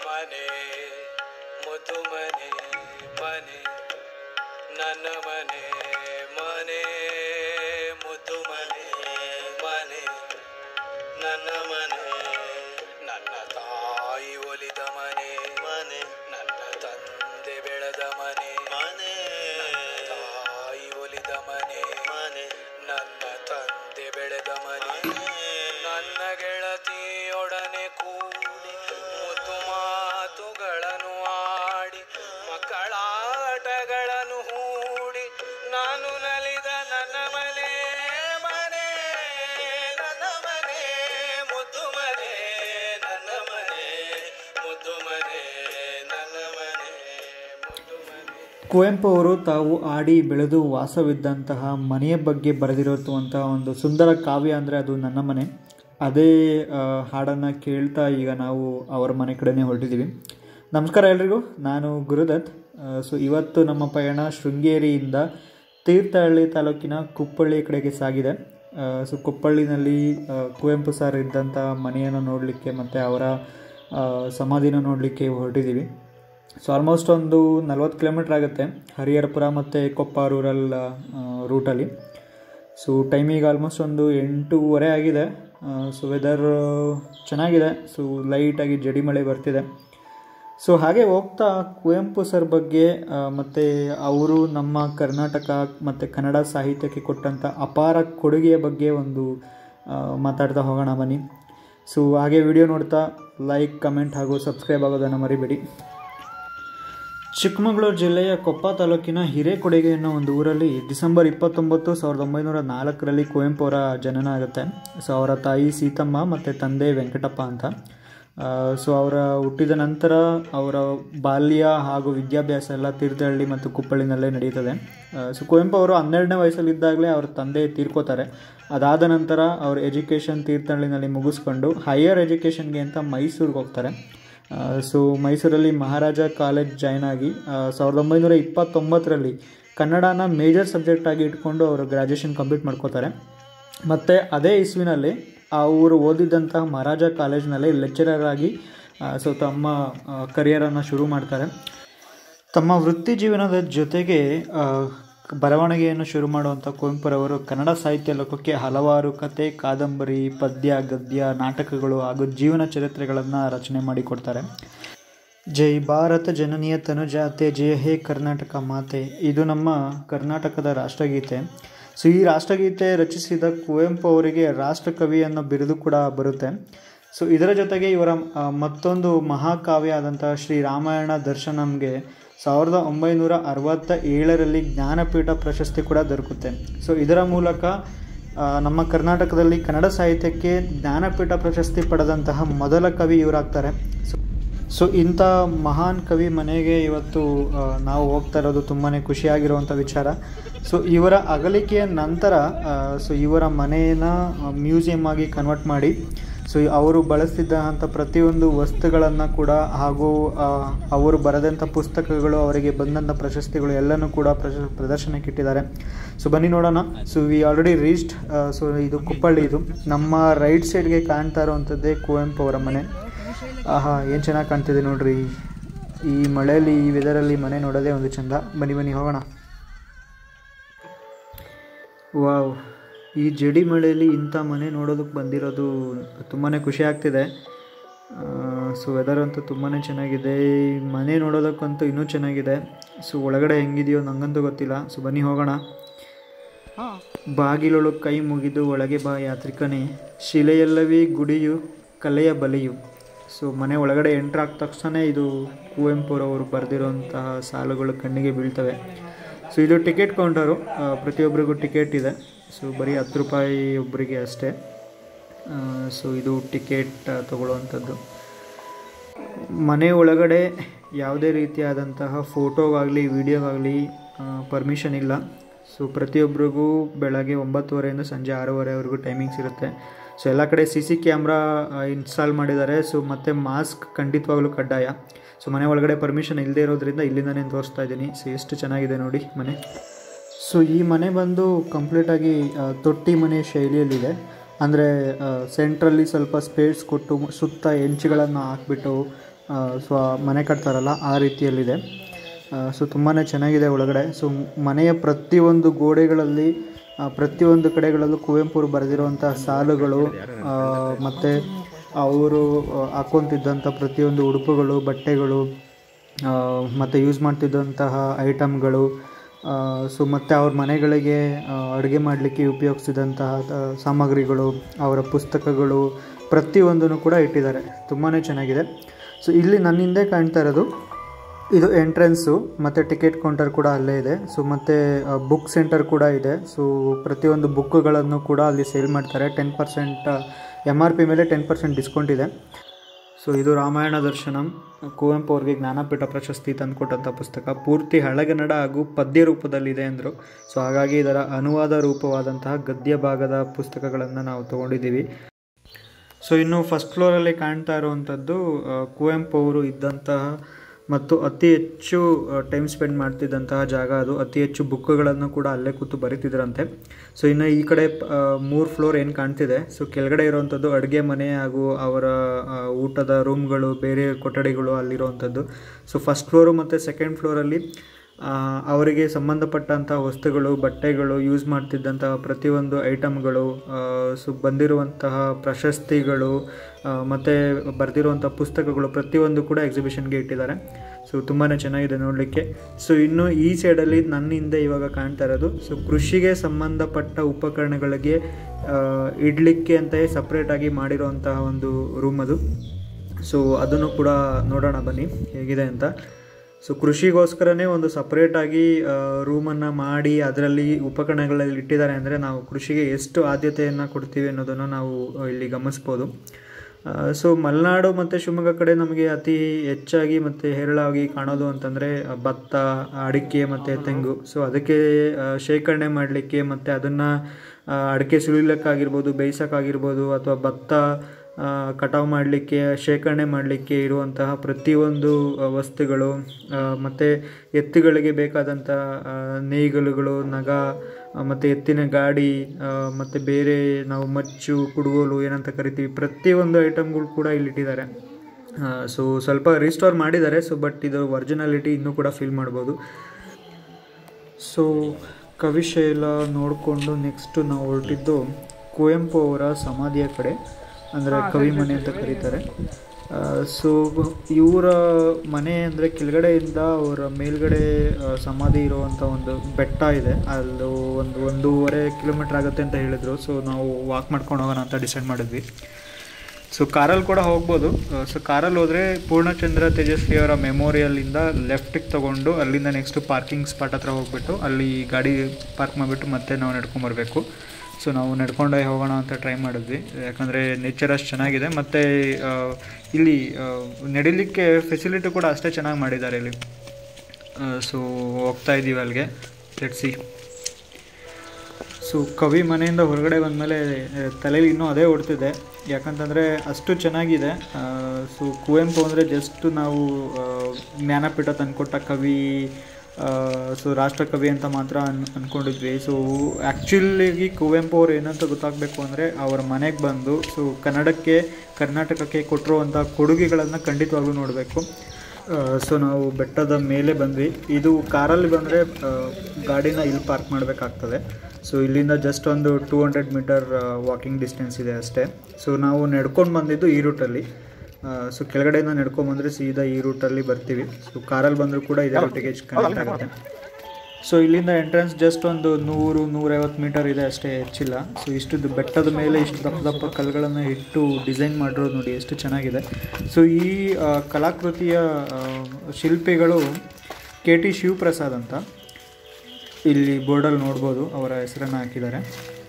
ಮನೆ ಮುದ್ದು ಮನೆ ಮನೆ ನನ್ನ ಮನೆ ಮನೆ ಮುದ್ದು ಮನೆ ಮನೆ ನನ್ನ ಮನೆ ನನ್ನ ತಾಯಿ ಒಲಿದ ಮನೆ ಮನೆ ನನ್ನ ತಂದೆ ಬೆಳೆದ ಮನೆ ಮನೆ ತಾಯಿ ಒಲಿದ ಮನೆ ಮನೆ ನನ್ನ ತಂದೆ ಬೆಳೆದ ಮನೆ ನನ್ನ ಗೆಳತಿಯೊಡನೆ ಕೂಡಿ ಮುದ್ದು ಮಾತುಗಳನ್ನು ಆಡಿ ಮಕ್ಕಳಾಟಗಳನ್ನು ಹೂಡಿ ನಾನು ನಲಿದ ನನ್ನ ಮನೆ ಮನೆ ನನ್ನ ಮನೆ ಮುದ್ದು ಮನೆ ನನ್ನ ಮನೆ ಮುದ್ದು ಮನೆ ನನ್ನ ಮನೆ ಮುದ್ದು ಮನೆ ಕುವೆಂಪು ಅವರು ತಾವು ಆಡಿ ಬೆಳೆದು ವಾಸವಿದ್ದಂತಹ ಮನೆಯ ಬಗ್ಗೆ ಬರೆದಿರುವಂತಹ ಒಂದು ಸುಂದರ ಕಾವ್ಯ ಅಂದರೆ ಅದು ನನ್ನ ಮನೆ ಅದೇ ಹಾಡನ್ನು ಕೇಳ್ತಾ ಈಗ ನಾವು ಅವರ ಮನೆ ಕಡೆನೇ ಹೊರಟಿದ್ದೀವಿ ನಮಸ್ಕಾರ ಎಲ್ರಿಗೂ ನಾನು ಗುರುದತ್ ಸೊ ಇವತ್ತು ನಮ್ಮ ಪಯಣ ಶೃಂಗೇರಿಯಿಂದ ತೀರ್ಥಹಳ್ಳಿ ತಾಲೂಕಿನ ಕುಪ್ಪಳ್ಳಿ ಕಡೆಗೆ ಸಾಗಿದೆ ಸೊ ಕುಪ್ಪಳ್ಳಿನಲ್ಲಿ ಆ, ಕುವೆಂಪು ಸರ್ ಇದ್ದಂಥ ಮನೆಯನ್ನು ನೋಡಲಿಕ್ಕೆ ಮತ್ತು ಅವರ ಆ, ಸಮಾಧಿನ ನೋಡಲಿಕ್ಕೆ ಹೊರಟಿದ್ದೀವಿ ಸೊ ಆಲ್ಮೋಸ್ಟ್ ಒಂದು ನಲ್ವತ್ತು ಕಿಲೋಮೀಟ್ರ್ ಆಗುತ್ತೆ ಹರಿಹರಪುರ ಮತ್ತು ಕೊಪ್ಪ ರೂರಲ್ ರೂಟಲ್ಲಿ ಸೊ ಟೈಮಿಗೆ ಆಲ್ಮೋಸ್ಟ್ ಒಂದು ಎಂಟೂವರೆ ಆಗಿದೆ ಸೊ ವೆದರ್ ಚೆನ್ನಾಗಿದೆ ಸೊ ಲೈಟಾಗಿ ಜಡಿ ಮಳೆ ಬರ್ತಿದೆ ಸೊ ಹಾಗೆ ಹೋಗ್ತಾ ಕುವೆಂಪು ಸರ್ ಬಗ್ಗೆ ಮತ್ತು ಅವರು ನಮ್ಮ ಕರ್ನಾಟಕ ಮತ್ತು ಕನ್ನಡ ಸಾಹಿತ್ಯಕ್ಕೆ ಕೊಟ್ಟಂಥ ಅಪಾರ ಕೊಡುಗೆಯ ಬಗ್ಗೆ ಒಂದು ಆ, ಮಾತಾಡ್ತಾ ಹೋಗೋಣ ಬನ್ನಿ ಸೊ ಹಾಗೆ ವಿಡಿಯೋ ನೋಡ್ತಾ ಲೈಕ್ ಕಮೆಂಟ್ ಹಾಗೂ ಸಬ್ಸ್ಕ್ರೈಬ್ ಆಗೋದನ್ನು ಮರಿಬೇಡಿ ಚಿಕ್ಕಮಗಳೂರು ಜಿಲ್ಲೆಯ ಕೊಪ್ಪ ತಾಲೂಕಿನ ಹಿರೇಕೊಡಿಗೆ ಅನ್ನೋ ಒಂದು ಊರಲ್ಲಿ ಡಿಸೆಂಬರ್ ಇಪ್ಪತ್ತೊಂಬತ್ತು ಸಾವಿರದ ಒಂಬೈನೂರ ನಾಲ್ಕರಲ್ಲಿ ಕುವೆಂಪು ಅವರ ಜನನ ಆಗುತ್ತೆ ಸೊ ಅವರ ತಾಯಿ ಸೀತಮ್ಮ ಮತ್ತು ತಂದೆ ವೆಂಕಟಪ್ಪ ಅಂತ ಸೊ ಅವರ ಹುಟ್ಟಿದ ನಂತರ ಅವರ ಬಾಲ್ಯ ಹಾಗೂ ವಿದ್ಯಾಭ್ಯಾಸ ಎಲ್ಲ ತೀರ್ಥಹಳ್ಳಿ ಮತ್ತು ಕುಪ್ಪಳ್ಳಿನಲ್ಲೇ ನಡೀತದೆ ಸೊ ಕುವೆಂಪು ಅವರು ಹನ್ನೆರಡನೇ ವಯಸ್ಸಲ್ಲಿದ್ದಾಗಲೇ ಅವ್ರ ತಂದೆ ತೀರ್ಕೋತಾರೆ ಅದಾದ ನಂತರ ಅವ್ರ ಎಜುಕೇಷನ್ ತೀರ್ಥಹಳ್ಳಿನಲ್ಲಿ ಮುಗಿಸ್ಕೊಂಡು ಹೈಯರ್ ಎಜುಕೇಷನ್ಗೆ ಅಂತ ಮೈಸೂರಿಗೆ ಹೋಗ್ತಾರೆ ಸೊ ಮೈಸೂರಲ್ಲಿ ಮಹಾರಾಜ ಕಾಲೇಜ್ ಜಾಯ್ನ್ ಆಗಿ ಆ, ಸಾವಿರದ ಒಂಬೈನೂರ ಇಪ್ಪತ್ತೊಂಬತ್ತರಲ್ಲಿ ಕನ್ನಡನ ಮೇಜರ್ ಸಬ್ಜೆಕ್ಟ್ ಆಗಿ ಇಟ್ಕೊಂಡು ಅವರು ಗ್ರ್ಯಾಜುಯೇಷನ್ ಕಂಪ್ಲೀಟ್ ಮಾಡ್ಕೋತಾರೆ ಮತ್ತು ಅದೇ ಇಸ್ವಿನಲ್ಲಿ ಅವರು ಓದಿದ್ದಂತಹ ಮಹಾರಾಜ ಕಾಲೇಜ್ನಲ್ಲಿ ಲೆಕ್ಚರರ್ ಆಗಿ ಸೊ ತಮ್ಮ ಕರಿಯರನ್ನು ಶುರು ಮಾಡ್ತಾರೆ ತಮ್ಮ ವೃತ್ತಿ ಜೀವನದ ಜೊತೆಗೆ ಆ, ಬರವಣಿಗೆಯನ್ನು ಶುರು ಮಾಡುವಂಥ ಕುವೆಂಪುರವರು ಕನ್ನಡ ಸಾಹಿತ್ಯ ಲೋಕಕ್ಕೆ ಹಲವಾರು ಕತೆ ಕಾದಂಬರಿ ಪದ್ಯ ಗದ್ಯ ನಾಟಕಗಳು ಹಾಗೂ ಜೀವನ ಚರಿತ್ರೆಗಳನ್ನು ರಚನೆ ಮಾಡಿಕೊಡ್ತಾರೆ ಜೈ ಭಾರತ ಜನನಿಯ ತನುಜಾತೆ ಜಯ ಹೇ ಕರ್ನಾಟಕ ಮಾತೆ ಇದು ನಮ್ಮ ಕರ್ನಾಟಕದ ರಾಷ್ಟ್ರಗೀತೆ ಸೊ ಈ ರಾಷ್ಟ್ರಗೀತೆ ರಚಿಸಿದ ಕುವೆಂಪು ಅವರಿಗೆ ರಾಷ್ಟ್ರಕವಿ ಅನ್ನೋ ಬಿರುದು ಕೂಡ ಬರುತ್ತೆ ಸೊ ಇದರ ಜೊತೆಗೆ ಇವರ ಆ, ಮತ್ತೊಂದು ಮಹಾಕಾವ್ಯ ಆದಂತಹ ಶ್ರೀ ರಾಮಾಯಣ ದರ್ಶನಂಗೆ ಸಾವಿರದ ಒಂಬೈನೂರ ಅರವತ್ತ ಏಳರಲ್ಲಿ ಜ್ಞಾನಪೀಠ ಪ್ರಶಸ್ತಿ ಕೂಡ ದೊರಕುತ್ತೆ ಸೊ ಇದರ ಮೂಲಕ ಆ, ನಮ್ಮ ಕರ್ನಾಟಕದಲ್ಲಿ ಕನ್ನಡ ಸಾಹಿತ್ಯಕ್ಕೆ ಜ್ಞಾನಪೀಠ ಪ್ರಶಸ್ತಿ ಪಡೆದಂತಹ ಮೊದಲ ಕವಿ ಇವರಾಗ್ತಾರೆ ಸೊ ಸೊ ಇಂಥ ಮಹಾನ್ ಕವಿ ಮನೆಗೆ ಇವತ್ತು ಆ, ನಾವು ಹೋಗ್ತಾ ಇರೋದು ತುಂಬಾ ಖುಷಿಯಾಗಿರುವಂಥ ವಿಚಾರ ಸೊ ಇವರ ಅಗಲಿಕೆಯ ನಂತರ ಆ, ಸೊ ಇವರ ಮನೆಯನ್ನು ಮ್ಯೂಸಿಯಂ ಆಗಿ ಕನ್ವರ್ಟ್ ಮಾಡಿ ಸೊ ಅವರು ಬಳಸ್ತಿದ್ದಂಥ ಪ್ರತಿಯೊಂದು ವಸ್ತುಗಳನ್ನು ಕೂಡ ಹಾಗೂ ಆ, ಅವರು ಬರೆದಂಥ ಪುಸ್ತಕಗಳು ಅವರಿಗೆ ಬಂದಂಥ ಪ್ರಶಸ್ತಿಗಳು ಎಲ್ಲನೂ ಕೂಡ ಪ್ರಶ ಪ್ರದರ್ಶನಕ್ಕೆ ಇಟ್ಟಿದ್ದಾರೆ ಸೊ ಬನ್ನಿ ನೋಡೋಣ so we already reached so ಇದು ಕುಪ್ಪಳ್ಳಿ ಇದು ನಮ್ಮ ರೈಟ್ ಸೈಡ್ಗೆ ಕಾಣ್ತಾ ಇರುವಂಥದ್ದೇ ಕುವೆಂಪು ಅವರ ಮನೆ ಆಹಾ ಏನು ಚೆನ್ನಾಗಿ ಕಾಣ್ತಿದೆ ನೋಡ್ರಿ ಈ ಮಳೆಯಲ್ಲಿ ಈ ವೆದರಲ್ಲಿ ಮನೆ ನೋಡೋದೇ ಒಂದು ಚಂದ ಬನ್ನಿ ಬನ್ನಿ ಹೋಗೋಣ ವಾವ್ ಈ ಜಡಿ ಮಳೆಯಲ್ಲಿ ಇಂಥ ಮನೆ ನೋಡೋದಕ್ಕೆ ಬಂದಿರೋದು ತುಂಬಾ ಖುಷಿ ಆಗ್ತಿದೆ ಸೊ ವೆದರ್ ಅಂತೂ ತುಂಬಾ ಚೆನ್ನಾಗಿದೆ ಈ ಮನೆ ನೋಡೋದಕ್ಕಂತೂ ಇನ್ನೂ ಚೆನ್ನಾಗಿದೆ ಸೊ ಒಳಗಡೆ ಹೆಂಗಿದೆಯೋ ನಂಗಂತೂ ಗೊತ್ತಿಲ್ಲ ಸೊ ಬನ್ನಿ ಹೋಗೋಣ ಬಾಗಿಲೊಳು ಕೈ ಮುಗಿದು ಒಳಗೆ ಬಾ ಯಾತ್ರಿಕನೇ ಶಿಲೆಯಲ್ಲವೇ ಗುಡಿಯು ಕಲೆಯ ಬಲಿಯು ಸೊ ಮನೆ ಒಳಗಡೆ ಎಂಟ್ರ್ ಆದ ತಕ್ಷಣ ಇದು ಕುವೆಂಪುರವರು ಬರೆದಿರುವಂತಹ ಸಾಲುಗಳು ಕಣ್ಣಿಗೆ ಬೀಳ್ತವೆ ಸೊ ಇದು ಟಿಕೆಟ್ ಕೌಂಟರು ಆ, ಪ್ರತಿಯೊಬ್ಬರಿಗೂ ಟಿಕೆಟ್ ಇದೆ ಸೊ ಬರೀ ಹತ್ತು ರೂಪಾಯಿ ಒಬ್ಬರಿಗೆ ಅಷ್ಟೇ ಸೊ ಇದು ಟಿಕೆಟ್ ತಗೊಳ್ಳುವಂಥದ್ದು ಮನೆ ಒಳಗಡೆ ಯಾವುದೇ ರೀತಿಯಾದಂತಹ ಫೋಟೋಗಾಗಲಿ ವಿಡಿಯೋಗಾಗಲಿ ಪರ್ಮಿಷನ್ ಇಲ್ಲ ಸೊ ಪ್ರತಿಯೊಬ್ಬರಿಗೂ ಬೆಳಗ್ಗೆ ಒಂಬತ್ತುವರೆಯಿಂದ ಸಂಜೆ ಆರೂವರೆವರೆಗೂ ಟೈಮಿಂಗ್ಸ್ ಇರುತ್ತೆ ಸೊ ಎಲ್ಲ ಕಡೆ ಸಿ ಸಿ ಕ್ಯಾಮ್ರಾ ಇನ್ಸ್ಟಾಲ್ ಮಾಡಿದ್ದಾರೆ ಸೊ ಮತ್ತು ಮಾಸ್ಕ್ ಖಂಡಿತವಾಗ್ಲೂ ಕಡ್ಡಾಯ ಸೊ ಮನೆ ಒಳಗಡೆ ಪರ್ಮಿಷನ್ ಇಲ್ಲದೆ ಇರೋದ್ರಿಂದ ಇಲ್ಲಿಂದನೇ ತೋರಿಸ್ತಾ ಇದ್ದೀನಿ ಸೊ ಎಷ್ಟು ಚೆನ್ನಾಗಿದೆ ನೋಡಿ ಮನೆ ಸೊ ಈ ಮನೆ ಬಂದು ಕಂಪ್ಲೀಟಾಗಿ ಆ, ತೊಟ್ಟಿ ಮನೆ ಶೈಲಿಯಲ್ಲಿದೆ ಅಂದರೆ ಸೆಂಟ್ರಲ್ಲಿ ಸ್ವಲ್ಪ ಸ್ಪೇಸ್ ಕೊಟ್ಟು ಸುತ್ತ ಹೆಂಚುಗಳನ್ನು ಹಾಕ್ಬಿಟ್ಟು ಸೊ ಮನೆ ಕಟ್ತಾರಲ್ಲ ಆ ರೀತಿಯಲ್ಲಿದೆ ಸೊ ತುಂಬಾ ಚೆನ್ನಾಗಿದೆ ಒಳಗಡೆ ಸೊ ಮನೆಯ ಪ್ರತಿಯೊಂದು ಗೋಡೆಗಳಲ್ಲಿ ಆ, ಪ್ರತಿಯೊಂದು ಕಡೆಗಳಲ್ಲೂ ಕುವೆಂಪು ಅವರು ಬರೆದಿರುವಂಥ ಸಾಲುಗಳು ಆ, ಮತ್ತು ಅವರು ಆ, ಹಾಕ್ಕೊಂತಿದ್ದಂಥ ಪ್ರತಿಯೊಂದು ಉಡುಪುಗಳು ಬಟ್ಟೆಗಳು ಮತ್ತು ಯೂಸ್ ಮಾಡ್ತಿದ್ದಂತಹ ಐಟಮ್ಗಳು ಸೊ ಮತ್ತು ಅವ್ರ ಮನೆಗಳಿಗೆ ಅಡುಗೆ ಮಾಡಲಿಕ್ಕೆ ಉಪಯೋಗಿಸಿದಂತಹ ಆ, ಸಾಮಗ್ರಿಗಳು ಅವರ ಪುಸ್ತಕಗಳು ಪ್ರತಿಯೊಂದನ್ನು ಕೂಡ ಇಟ್ಟಿದ್ದಾರೆ ತುಂಬಾ ಚೆನ್ನಾಗಿದೆ ಸೊ ಇಲ್ಲಿ ನನ್ನ ಹಿಂದೆ ಕಾಣ್ತಾ ಇರೋದು ಇದು ಎಂಟ್ರೆನ್ಸು ಮತ್ತು ಟಿಕೆಟ್ ಕೌಂಟರ್ ಕೂಡ ಅಲ್ಲೇ ಇದೆ ಸೊ ಮತ್ತು ಬುಕ್ ಸೆಂಟರ್ ಕೂಡ ಇದೆ ಸೊ ಪ್ರತಿಯೊಂದು ಬುಕ್ಗಳನ್ನು ಕೂಡ ಅಲ್ಲಿ ಸೇಲ್ ಮಾಡ್ತಾರೆ ten percent M R P ಮೇಲೆ ಟೆನ್ ಪರ್ಸೆಂಟ್ ಡಿಸ್ಕೌಂಟ್ ಇದೆ ಸೊ ಇದು ರಾಮಾಯಣ ದರ್ಶನಂ ಕುವೆಂಪು ಅವ್ರಿಗೆ ಜ್ಞಾನಪೀಠ ಪ್ರಶಸ್ತಿ ತಂದುಕೊಟ್ಟಂಥ ಪುಸ್ತಕ ಪೂರ್ತಿ ಹಳಗನ್ನಡ ಹಾಗೂ ಪದ್ಯ ರೂಪದಲ್ಲಿದೆ ಅಂದರು ಸೊ ಹಾಗಾಗಿ ಇದರ ಅನುವಾದ ರೂಪವಾದಂತಹ ಗದ್ಯ ಭಾಗದ ಪುಸ್ತಕಗಳನ್ನು ನಾವು ತೊಗೊಂಡಿದ್ದೀವಿ ಸೊ ಇನ್ನು ಫಸ್ಟ್ ಫ್ಲೋರಲ್ಲಿ ಕಾಣ್ತಾ ಇರುವಂಥದ್ದು ಆ, ಕುವೆಂಪು ಅವರು ಇದ್ದಂತಹ ಮತ್ತು ಅತಿ ಹೆಚ್ಚು ಟೈಮ್ ಸ್ಪೆಂಡ್ ಮಾಡ್ತಿದ್ದಂತಹ ಜಾಗ ಅದು ಅತಿ ಹೆಚ್ಚು ಬುಕ್ಗಳನ್ನು ಕೂಡ ಅಲ್ಲೇ ಕೂತು ಬರೀತಿದ್ರಂತೆ ಸೊ ಇನ್ನು ಈ ಕಡೆ ಮೂರು ಫ್ಲೋರ್ ಏನು ಕಾಣ್ತಿದೆ ಸೊ ಕೆಳಗಡೆ ಇರುವಂಥದ್ದು ಅಡುಗೆ ಮನೆ ಹಾಗೂ ಅವರ ಆ, ಊಟದ ರೂಮ್ಗಳು ಬೇರೆ ಕೊಠಡಿಗಳು ಅಲ್ಲಿರುವಂಥದ್ದು ಸೊ ಫಸ್ಟ್ ಫ್ಲೋರು ಮತ್ತು ಸೆಕೆಂಡ್ ಫ್ಲೋರಲ್ಲಿ ಆ, ಅವರಿಗೆ ಸಂಬಂಧಪಟ್ಟಂಥ ವಸ್ತುಗಳು ಬಟ್ಟೆಗಳು ಯೂಸ್ ಮಾಡ್ತಿದ್ದಂತಹ ಪ್ರತಿಯೊಂದು ಐಟಮ್ಗಳು ಸೊ ಬಂದಿರುವಂತಹ ಪ್ರಶಸ್ತಿಗಳು ಮತ್ತು ಬರೆದಿರುವಂಥ ಪುಸ್ತಕಗಳು ಪ್ರತಿಯೊಂದು ಕೂಡ ಎಕ್ಸಿಬಿಷನ್ಗೆ ಇಟ್ಟಿದ್ದಾರೆ ಸೊ ತುಂಬಾ ಚೆನ್ನಾಗಿದೆ ನೋಡಲಿಕ್ಕೆ ಸೊ ಇನ್ನು ಈ ಸೈಡಲ್ಲಿ ನನ್ನ ಹಿಂದೆ ಇವಾಗ ಕಾಣ್ತಾ ಇರೋದು ಸೊ ಕೃಷಿಗೆ ಸಂಬಂಧಪಟ್ಟ ಉಪಕರಣಗಳಿಗೆ ಆ, ಇಡ್ಲಿಕ್ಕೆ ಅಂತ ಸಪ್ರೇಟಾಗಿ ಮಾಡಿರುವಂತಹ ಒಂದು ರೂಮ್ ಅದು ಸೊ ಅದನ್ನು ಕೂಡ ನೋಡೋಣ ಬನ್ನಿ ಹೇಗಿದೆ ಅಂತ ಸೊ ಕೃಷಿಗೋಸ್ಕರನೇ ಒಂದು ಸಪ್ರೇಟಾಗಿ ರೂಮನ್ನು ಮಾಡಿ ಅದರಲ್ಲಿ ಉಪಕರಣಗಳಲ್ಲಿ ಇಟ್ಟಿದ್ದಾರೆ ಅಂದರೆ ನಾವು ಕೃಷಿಗೆ ಎಷ್ಟು ಆದ್ಯತೆಯನ್ನು ಕೊಡ್ತೀವಿ ಅನ್ನೋದನ್ನು ನಾವು ಆ, ಇಲ್ಲಿ ಗಮನಿಸ್ಬೋದು ಸೊ ಮಲೆನಾಡು ಮತ್ತು ಶಿವಮೊಗ್ಗ ಕಡೆ ನಮಗೆ ಅತಿ ಹೆಚ್ಚಾಗಿ ಮತ್ತು ಹೇರಳವಾಗಿ ಕಾಣೋದು ಅಂತಂದರೆ ಭತ್ತ ಅಡಿಕೆ ಮತ್ತು ತೆಂಗು ಸೊ ಅದಕ್ಕೆ ಆ, ಶೇಖರಣೆ ಮಾಡಲಿಕ್ಕೆ ಮತ್ತು ಅದನ್ನು ಅಡಿಕೆ ಸುಲಿಲಿಕ್ಕಾಗಿರ್ಬೋದು ಬೇಯಿಸೋಕ್ಕಾಗಿರ್ಬೋದು ಅಥವಾ ಭತ್ತ ಆ, ಕಟಾವು ಮಾಡಲಿಕ್ಕೆ ಶೇಖರಣೆ ಮಾಡಲಿಕ್ಕೆ ಇರುವಂತಹ ಪ್ರತಿಯೊಂದು ಆ, ವಸ್ತುಗಳು ಮತ್ತು ಎತ್ತುಗಳಿಗೆ ಬೇಕಾದಂಥ ಆ, ನೇಗಿಲುಗಳು ನಗ ಮತ್ತು ಎತ್ತಿನ ಗಾಡಿ ಮತ್ತು ಬೇರೆ ನಾವು ಮಚ್ಚು ಕುಡುಗೋಲು ಏನಂತ ಕರಿತೀವಿ ಪ್ರತಿಯೊಂದು ಐಟಮ್ಗಳು ಕೂಡ ಇಲ್ಲಿಟ್ಟಿದ್ದಾರೆ ಸೊ ಸ್ವಲ್ಪ ರಿಸ್ಟೋರ್ ಮಾಡಿದ್ದಾರೆ ಸೊ ಬಟ್ ಇದು ಒರಿಜಿನಾಲಿಟಿ ಇನ್ನೂ ಕೂಡ ಫೀಲ್ ಮಾಡ್ಬೋದು ಸೊ ಕವಿಶೈಲ ನೋಡಿಕೊಂಡು ನೆಕ್ಸ್ಟು ನಾವು ಹೊರಟಿದ್ದು ಕುವೆಂಪು ಅವರ ಸಮಾಧಿಯ ಕಡೆ ಅಂದರೆ ಕವಿ ಮನೆ ಅಂತ ಕರೀತಾರೆ ಸೊ ಇವರ ಮನೆ ಅಂದರೆ ಕೆಳಗಡೆಯಿಂದ ಅವರ ಮೇಲ್ಗಡೆ ಆ, ಸಮಾಧಿ ಇರುವಂಥ ಒಂದು ಬೆಟ್ಟ ಇದೆ ಅಲ್ಲೂ ಒಂದು ಒಂದೂವರೆ ಕಿಲೋಮೀಟ್ರ್ ಆಗುತ್ತೆ ಅಂತ ಹೇಳಿದರು ಸೊ ನಾವು ವಾಕ್ ಮಾಡ್ಕೊಂಡು ಹೋಗೋಣ ಅಂತ ಡಿಸೈಡ್ ಮಾಡಿದ್ವಿ ಸೊ ಕಾರಲ್ಲಿ ಕೂಡ ಹೋಗ್ಬೋದು ಸೊ ಕಾರಲ್ಲಿ ಹೋದರೆ ಪೂರ್ಣಚಂದ್ರ ತೇಜಸ್ವಿ ಅವರ ಮೆಮೋರಿಯಲ್ಲಿಂದ ಲೆಫ್ಟಿಗೆ ತೊಗೊಂಡು ಅಲ್ಲಿಂದ ನೆಕ್ಸ್ಟ್ ಪಾರ್ಕಿಂಗ್ ಸ್ಪಾಟ್ ಹತ್ರ ಹೋಗ್ಬಿಟ್ಟು ಅಲ್ಲಿ ಗಾಡಿ ಪಾರ್ಕ್ ಮಾಡಿಬಿಟ್ಟು ಮತ್ತೆ ನಾವು ನಡ್ಕೊಂಬರ್ಬೇಕು ಸೊ ನಾವು ನಡ್ಕೊಂಡೇ ಹೋಗೋಣ ಅಂತ ಟ್ರೈ ಮಾಡಿದ್ವಿ ಯಾಕಂದರೆ ನೇಚರ್ ಅಷ್ಟು ಚೆನ್ನಾಗಿದೆ ಮತ್ತು ಇಲ್ಲಿ ಆ, ನಡಿಲಿಕ್ಕೆ ಫೆಸಿಲಿಟಿ ಕೂಡ ಅಷ್ಟೇ ಚೆನ್ನಾಗಿ ಮಾಡಿದ್ದಾರೆ ಇಲ್ಲಿ ಸೊ ಹೋಗ್ತಾ ಇದ್ದೀವಿ ಅಲ್ಲಿಗೆ ಸಿ ಸೊ ಕವಿ ಮನೆಯಿಂದ ಹೊರಗಡೆ ಬಂದಮೇಲೆ ತಲೆಯಲ್ಲಿ ಇನ್ನೂ ಅದೇ ಓಡ್ತಿದೆ ಯಾಕಂತಂದರೆ ಅಷ್ಟು ಚೆನ್ನಾಗಿದೆ ಸೊ ಕುವೆಂಪು ಅಂದರೆ ಜಸ್ಟ್ ನಾವು ಆ, ಜ್ಞಾನಪೀಠ ತಂದುಕೊಟ್ಟ ಕವಿ ಸೊ ರಾಷ್ಟ್ರಕವಿ ಅಂತ ಮಾತ್ರ ಅನ್ ಅಂದ್ಕೊಂಡಿದ್ವಿ ಸೊ ಆ್ಯಕ್ಚುಲಿಗೆ ಕುವೆಂಪು ಅವ್ರು ಏನಂತ ಗೊತ್ತಾಗಬೇಕು ಅಂದರೆ ಅವರ ಮನೆಗೆ ಬಂದು ಸೊ ಕನ್ನಡಕ್ಕೆ ಕರ್ನಾಟಕಕ್ಕೆ ಕೊಟ್ಟಿರುವಂಥ ಕೊಡುಗೆಗಳನ್ನು ಖಂಡಿತವಾಗ್ಲೂ ನೋಡಬೇಕು ಸೊ ನಾವು ಬೆಟ್ಟದ ಮೇಲೆ ಬಂದ್ವಿ ಇದು ಕಾರಲ್ಲಿ ಬಂದರೆ ಗಾಡಿನ ಇಲ್ಲಿ ಪಾರ್ಕ್ ಮಾಡಬೇಕಾಗ್ತದೆ ಸೊ ಇಲ್ಲಿಂದ ಜಸ್ಟ್ ಒಂದು two hundred metre walking distance ಇದೆ ಅಷ್ಟೇ ಸೊ ನಾವು ನಡ್ಕೊಂಡು ಬಂದಿದ್ದು ಈ ರೂಟಲ್ಲಿ ಸೊ ಕೆಳಗಡೆಯಿಂದ ನಡ್ಕೊಂಡು ಬಂದರೆ ಸೀದಾ ಈ ರೂಟಲ್ಲಿ ಬರ್ತೀವಿ ಸೊ ಕಾರಲ್ಲಿ ಬಂದರೂ ಕೂಡ ಇದೇ ರೂಟಿಗೆ ಕನೆಕ್ಟ್ ಆಗುತ್ತೆ ಸೊ ಇಲ್ಲಿಂದ ಎಂಟ್ರೆನ್ಸ್ ಜಸ್ಟ್ ಒಂದು ನೂರು ನೂರೈವತ್ತು ಮೀಟರ್ ಇದೆ ಅಷ್ಟೇ ಹೆಚ್ಚಿಲ್ಲ ಸೊ ಇಷ್ಟು ಬೆಟ್ಟದ ಮೇಲೆ ಇಷ್ಟು ದಪ್ಪ ದಪ್ಪ ಕಲ್ಲುಗಳನ್ನು ಇಟ್ಟು ಡಿಸೈನ್ ಮಾಡಿರೋದು ನೋಡಿ ಎಷ್ಟು ಚೆನ್ನಾಗಿದೆ ಸೊ ಈ ಆ, ಕಲಾಕೃತಿಯ ಆ, ಶಿಲ್ಪಿಗಳು ಕೆ ಟಿ ಶಿವಪ್ರಸಾದ್ ಅಂತ ಇಲ್ಲಿ ಬೋರ್ಡಲ್ಲಿ ನೋಡ್ಬೋದು ಅವರ ಹೆಸರನ್ನು ಹಾಕಿದ್ದಾರೆ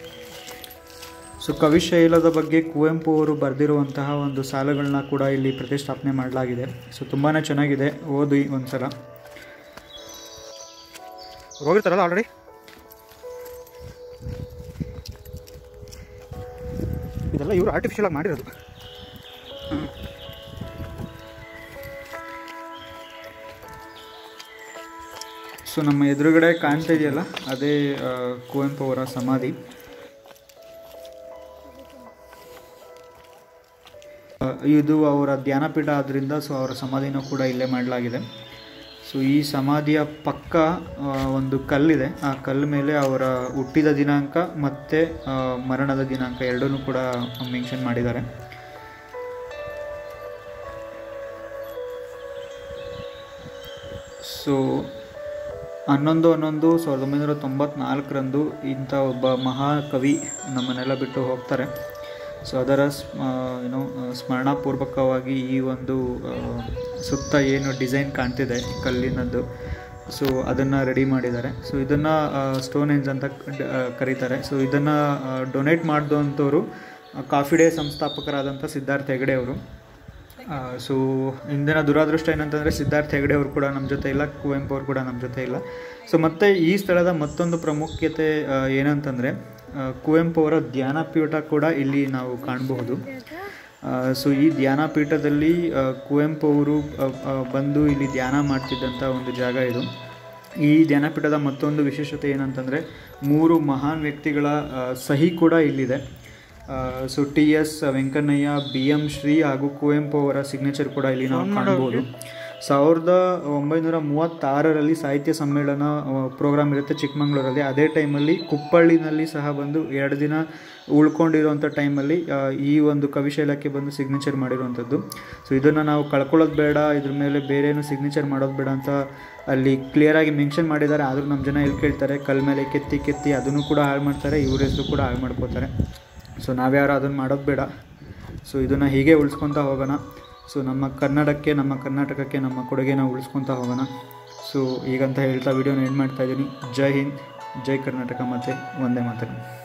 ಸೊ ಕವಿಶೈಲದ ಬಗ್ಗೆ ಕುವೆಂಪು ಅವರು ಬರೆದಿರುವಂತಹ ಒಂದು ಸಾಲುಗಳನ್ನ ಕೂಡ ಇಲ್ಲಿ ಪ್ರತಿಷ್ಠಾಪನೆ ಮಾಡಲಾಗಿದೆ ಸೊ ತುಂಬಾ ಚೆನ್ನಾಗಿದೆ ಓದಿ ಒಂದ್ಸಲ ಹೋಗಿರ್ತಾರಲ್ಲ ಆಲ್ರೆಡಿ ಇದೆಲ್ಲ ಇವರು ಆರ್ಟಿಫಿಷಿಯಲ್ ಆಗಿ ಮಾಡಿರೋದು ಸೊ ನಮ್ಮ ಎದುರುಗಡೆ ಕಾಣ್ತಾ ಇದೆಯಲ್ಲ ಅದೇ ಆ, ಕುವೆಂಪು ಅವರ ಸಮಾಧಿ ಆ, ಇದು ಅವರ ಧ್ಯಾನಪೀಠ ಆದ್ದರಿಂದ ಸೊ ಅವರ ಸಮಾಧಿನೂ ಕೂಡ ಇಲ್ಲೇ ಮಾಡಲಾಗಿದೆ ಸೊ ಈ ಸಮಾಧಿಯ ಪಕ್ಕ ಆ, ಒಂದು ಕಲ್ಲಿದೆ ಆ ಕಲ್ಲು ಮೇಲೆ ಅವರ ಹುಟ್ಟಿದ ದಿನಾಂಕ ಮತ್ತು ಆ, ಮರಣದ ದಿನಾಂಕ ಎರಡನ್ನೂ ಕೂಡ ಮೆನ್ಷನ್ ಮಾಡಿದ್ದಾರೆ ಸೊ ಹನ್ನೊಂದು ಹನ್ನೊಂದು ಸಾವಿರದ ಒಂಬೈನೂರ ತೊಂಬತ್ನಾಲ್ಕರಂದು ಇಂಥ ಒಬ್ಬ ಮಹಾಕವಿ ನಮ್ಮನ್ನೆಲ್ಲ ಬಿಟ್ಟು ಹೋಗ್ತಾರೆ ಸೊ ಅದರ ಸ್ಮ ಏನೋ ಸ್ಮರಣಾಪೂರ್ವಕವಾಗಿ ಈ ಒಂದು ಆ, ಸುತ್ತ ಏನು ಡಿಸೈನ್ ಕಾಣ್ತಿದೆ ಕಲ್ಲಿನದ್ದು ಸೊ ಅದನ್ನು ರೆಡಿ ಮಾಡಿದ್ದಾರೆ ಸೊ ಇದನ್ನು ಸ್ಟೋನ್ ಹೆಂಜ್ ಅಂತ ಕ- ಆ, ಕರೀತಾರೆ ಸೊ ಇದನ್ನು ಡೊನೇಟ್ ಮಾಡಿದಂಥವ್ರು ಕಾಫಿ ಡೇ ಸಂಸ್ಥಾಪಕರಾದಂಥ ಸಿದ್ಧಾರ್ಥ ಹೆಗಡೆ ಅವರು ಸೊ ಇಂದಿನ ದುರಾದೃಷ್ಟ ಏನಂತಂದರೆ ಸಿದ್ಧಾರ್ಥ ಹೆಗಡೆ ಅವರು ಕೂಡ ನಮ್ಮ ಜೊತೆ ಇಲ್ಲ ಕುವೆಂಪು ಅವರು ಕೂಡ ನಮ್ಮ ಜೊತೆ ಇಲ್ಲ ಸೊ ಮತ್ತು ಈ ಸ್ಥಳದ ಮತ್ತೊಂದು ಪ್ರಾಮುಖ್ಯತೆ ಆ, ಏನಂತಂದರೆ ಆ, ಕುವೆಂಪು ಅವರ ಧ್ಯಾನಪೀಠ ಕೂಡ ಇಲ್ಲಿ ನಾವು ಕಾಣಬಹುದು ಸೊ ಈ ಧ್ಯಾನಪೀಠದಲ್ಲಿ ಆ, ಕುವೆಂಪು ಅವರು ಆ, ಆ, ಬಂದು ಇಲ್ಲಿ ಧ್ಯಾನ ಮಾಡ್ತಿದ್ದಂಥ ಒಂದು ಜಾಗ ಇದು ಈ ಧ್ಯಾನಪೀಠದ ಮತ್ತೊಂದು ವಿಶೇಷತೆ ಏನಂತಂದರೆ ಮೂರು ಮಹಾನ್ ವ್ಯಕ್ತಿಗಳ ಆ, ಸಹಿ ಕೂಡ ಇಲ್ಲಿದೆ so T S Venkannaiah B M Shri ಹಾಗೂ ಕುವೆಂಪು ಅವರ ಸಿಗ್ನೇಚರ್ ಕೂಡ ಇಲ್ಲಿ ನಾವು ಕಾಣ್ಬೋದು ಸಾವಿರದ ಒಂಬೈನೂರ ಮೂವತ್ತಾರರಲ್ಲಿ ಸಾಹಿತ್ಯ ಸಮ್ಮೇಳನ ಪ್ರೋಗ್ರಾಮ್ ಇರುತ್ತೆ ಚಿಕ್ಕಮಂಗ್ಳೂರಲ್ಲಿ ಅದೇ ಟೈಮಲ್ಲಿ ಕುಪ್ಪಳ್ಳಿನಲ್ಲಿ ಸಹ ಬಂದು ಎರಡು ದಿನ ಉಳ್ಕೊಂಡಿರುವಂಥ ಟೈಮಲ್ಲಿ ಆ, ಈ ಒಂದು ಕವಿಶೈಲಕ್ಕೆ ಬಂದು ಸಿಗ್ನೇಚರ್ ಮಾಡಿರುವಂಥದ್ದು ಸೊ ಇದನ್ನು ನಾವು ಕಳ್ಕೊಳ್ಳೋದು ಬೇಡ ಇದ್ರ ಮೇಲೆ ಬೇರೆ ಏನು ಸಿಗ್ನೇಚರ್ ಮಾಡೋದು ಬೇಡ ಅಂತ ಅಲ್ಲಿ ಕ್ಲಿಯರಾಗಿ ಮೆನ್ಷನ್ ಮಾಡಿದ್ದಾರೆ ಆದರೂ ನಮ್ಮ ಜನ ಎಲ್ಲಿ ಕೇಳ್ತಾರೆ ಕಲ್ ಮೇಲೆ ಕೆತ್ತಿ ಕೆತ್ತಿ ಅದನ್ನು ಕೂಡ ಹಾಳು ಮಾಡ್ತಾರೆ ಇವ್ರ ಹೆಸರು ಕೂಡ ಹಾಳು ಮಾಡ್ಕೋತಾರೆ ಸೊ ನಾವ್ಯಾರು ಅದನ್ನು ಮಾಡೋದು ಬೇಡ ಸೊ ಇದನ್ನು ಹೀಗೆ ಉಳಿಸ್ಕೊತಾ ಹೋಗೋಣ ಸೊ ನಮ್ಮ ಕನ್ನಡಕ್ಕೆ ನಮ್ಮ ಕರ್ನಾಟಕಕ್ಕೆ ನಮ್ಮ ಕೊಡುಗೆನ ಉಳಿಸ್ಕೊತಾ ಹೋಗೋಣ ಸೊ ಈಗಂತ ಹೇಳ್ತಾ ವಿಡಿಯೋನ ಎಂಡ್ ಮಾಡ್ತಾ ಇದ್ದೀನಿ ಜೈ ಹಿಂದ್ ಜೈ ಕರ್ನಾಟಕ ಮತ್ತು ಒಂದೇ ಮಾತನ್ನು